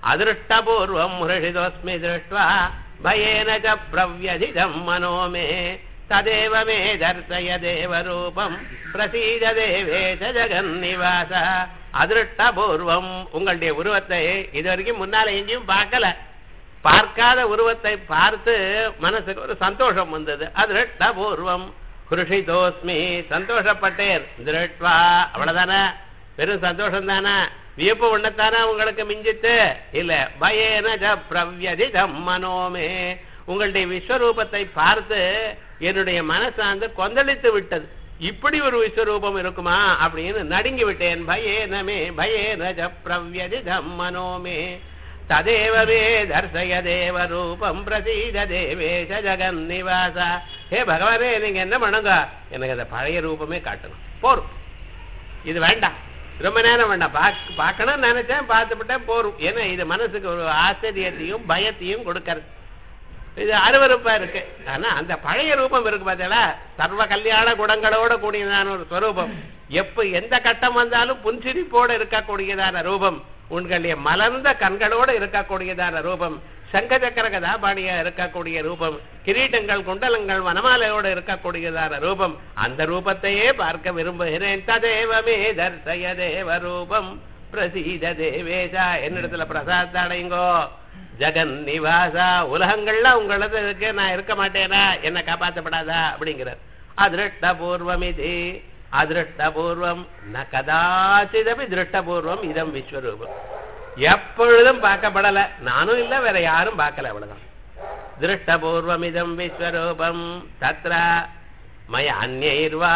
அதிருஷ்டபூர்வம் ஹிருஷிதோஸ்மி திருஷ்டுவா பயேன ச பிரவ்யதிதம் மனோ மே ததேவ மே தர்சய தேவரூபம் பிரசீத தேவேச ஜெகன்னிவாச அதிருஷ்டபூர்வம் உங்களுடைய உருவத்தை இது வரைக்கும் முன்னால எங்கேயும் பார்க்கல பார்க்காத உருவத்தை பார்த்து மனசுக்கு ஒரு சந்தோஷம் வந்தது அதிருஷ்டபூர்வம் குருஷிதோஸ்மி சந்தோஷப்பட்டேன் திருட்வா அவ்வளவுதானே பெரும் சந்தோஷம் தானே வியப்பு உண்ணத்தானே உங்களுக்கு மிஞ்சித்து இல்ல பயேன ஜ பிரவ்யதிதம் மனோமே உங்களுடைய விஸ்வரூபத்தை பார்த்து என்னுடைய மனசாந்து கொந்தளித்து விட்டது இப்படி ஒரு விஸ்வரூபம் இருக்குமா அப்படின்னு நடுங்கி விட்டேன் பயேனமே பயேன ஜ பிரவ்யதிதம் மனோமே ததேவ மே தர்சய தேவ ரூபம் பிரசீத தேவேஷ ஜெகன் நிவாசா ஹே பகவானே நீங்க என்ன பண்ணுங்க எனக்கு அந்த பழைய ரூபமே காட்டணும் போரும் இது வேண்டாம் ரொம்ப நேரம் வேண்டாம் பாக்- பார்க்கணும்னு நினைச்சேன் பார்த்துவிட்டேன் போரும் ஏன்னா இது மனசுக்கு ஒரு ஆச்சரியத்தையும் பயத்தையும் கொடுக்கறது இது அருவருப்பா இருக்கு ஆனா அந்த பழைய ரூபம் இருக்கு பார்த்தீங்களா சர்வ கல்யாண குணங்களோட கூடியதான ஒரு ஸ்வரூபம் எப்ப எந்த கட்டம் வந்தாலும் புன்சிரிப்போட இருக்கக்கூடியதான ரூபம் உங்களுடைய மலர்ந்த கண்களோட இருக்கக்கூடியதான ரூபம் சங்க சக்கர கதாபாணியா இருக்கக்கூடிய ரூபம் கிரீட்டங்கள் குண்டலங்கள் வனமாலையோட இருக்கக்கூடியதான ரூபம் அந்த ரூபத்தையே பார்க்க விரும்புகிறேன் ததேவமே தர்சய தேவ ரூபம் பிரசீத தேவேஷா என்னிடத்துல பிரசாத் அடைங்கோ ஜெகன் நிவாசா உலகங்கள்ல உங்களது இருக்கு நான் இருக்க மாட்டேனா என்ன காப்பாற்றப்படாதா அப்படிங்கிறார் அதிருஷ்டபூர்வம் இது அதிருஷ்டபூர்வம் ந கதாச்சிதபி திருஷ்டபூர்வம் இதம் விஸ்வரூபம் எப்பொழுதும் பார்க்கப்படல நானும் இல்ல வேற யாரும் பார்க்கல அவ்வளவுதான் திருஷ்டபூர்வம் இதம் விஸ்வரூபம் தத்ர மய அந்நைர்வா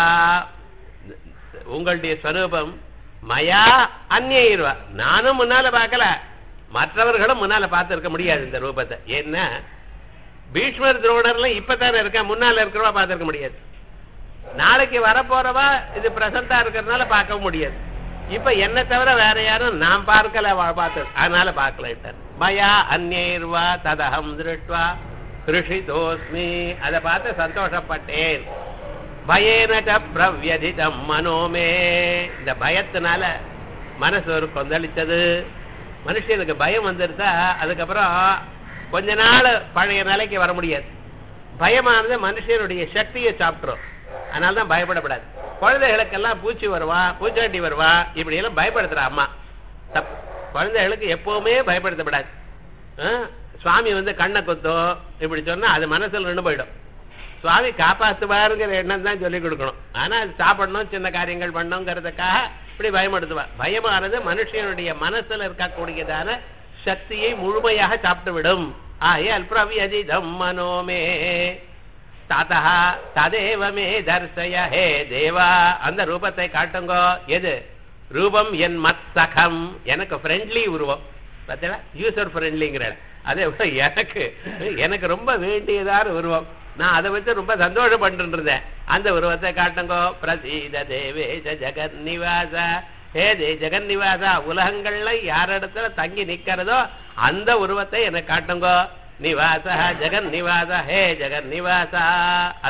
உங்களுடைய ஸ்வரூபம் மயா அந்நைர்வா நானும் முன்னால பார்க்கல மற்றவர்களும் முன்னால பார்த்திருக்க முடியாது இந்த ரூபத்தை என்ன பீஷ்மர் துரோணர்லாம் இப்பதானே இருக்கா முன்னால இருக்கிறவா பார்த்திருக்க முடியாது நாளைக்கு வரப்போறவா இது பிரசண்டா இருக்கிறதுனால பார்க்க முடியாது இப்ப என்ன தவிர வேற யாரும் நான் பார்க்கல வா- பார்த்து அதனால பார்க்கல மயா அந்நேர்வா ததகம் திருஷ்டுவா கிருஷிதோஸ்மி அதை பார்த்து சந்தோஷப்பட்டேன் பயேனட பிரவ்யதிதம் மனோமே இந்த பயத்தினால மனசு ஒரு கொந்தளிச்சது மனுஷனுக்கு பயம் வந்துருச்சா அதுக்கப்புறம் கொஞ்ச நாள் பழைய நிலைக்கு வர முடியாது பயமானது மனுஷனுடைய சக்தியை சாப்பிட்டுரும் அதனால தான் பயப்படக்கூடாது குழந்தைகளுக்கெல்லாம் பூச்சி வருவா பூச்சாண்டி வருவா இப்படி எல்லாம் பயப்படுத்துற அம்மா தப்பு குழந்தைகளுக்கு எப்பவுமே பயப்படுத்தப்படாது ஆ? சுவாமி வந்து கண்ணை குத்தும் இப்படி சொன்னா அது மனசுல நின்று போயிடும் சுவாமி காப்பாத்துவாருங்கிற எண்ணம் தான் சொல்லி கொடுக்கணும் ஆனா அது சாப்பிடணும் சின்ன காரியங்கள் பண்ணணுங்கிறதுக்காக இப்படி பயப்படுத்துவா பயமானது மனுஷனுடைய மனசுல இருக்கக்கூடியதான சக்தியை முழுமையாக சாப்பிட்டு விடும் ஆயல் பிரவியதிதம் மனோமே தாத்தா ததேவ மே தர்சய ஹே தேவா அந்த ரூபத்தை காட்டுங்கோ எது ரூபம் என் மத் சகம் எனக்கு ஃப்ரெண்ட்லி உருவம் பார்த்தீங்களா யூசர் ஃப்ரெண்ட்லிங்கிற அதே விட எனக்கு எனக்கு ரொம்ப வேண்டியதான உருவம் நான் அதை வச்சு ரொம்ப சந்தோஷப்பட்டு இருந்தேன் அந்த உருவத்தை காட்டுங்கோ பிரசீத தேவேஷ ஜெகன் நிவாச ஹே தே ஜெகன் நிவாசா உலகங்கள்ல யாரிடத்துல தங்கி நிக்கிறதோ அந்த உருவத்தை எனக்கு காட்டுங்கோ நிவாச ஜெகன் நிவாச ஹே ஜெகன் நிவாசா